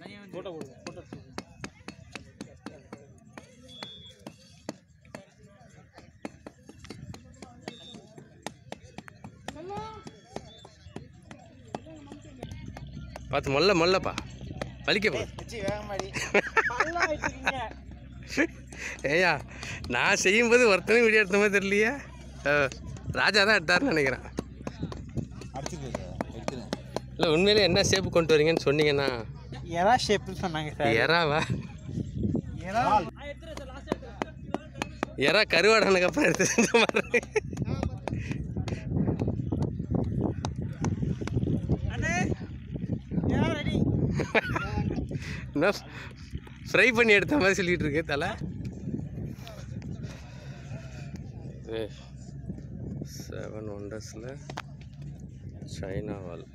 photo போடுங்க photo பார்த்து மொல்ல மொல்லப்பா வலிக்க போ வச்சு வேகமாடி ஏய்யா நான் செய்யும்போது ஒருத்தனும் வீடியோ எடுத்த மாதிரி தெரியலையே ஆ, ராஜா தான் எடுத்தாருன்னு நினைக்கிறேன் அடிச்சுட்டு எடுத்துருங்க இல்லை உண்மையிலே என்ன ஷேப்பு கொண்டு வரீங்கன்னு சொன்னீங்கன்னா எறா ஷேப்னு சொன்னாங்க சார் எறாவா எறா எறா கருவாடானதுக்கு அப்புறம் எடுத்து செஞ்ச மாதிரி அண்ணே எறா ரெடி என்ன ஃப்ரை பண்ணி எடுத்த மாதிரி சொல்லிட்டு இருக்கு தலை செவன் ஒண்டர்ஸில் சைனா வால்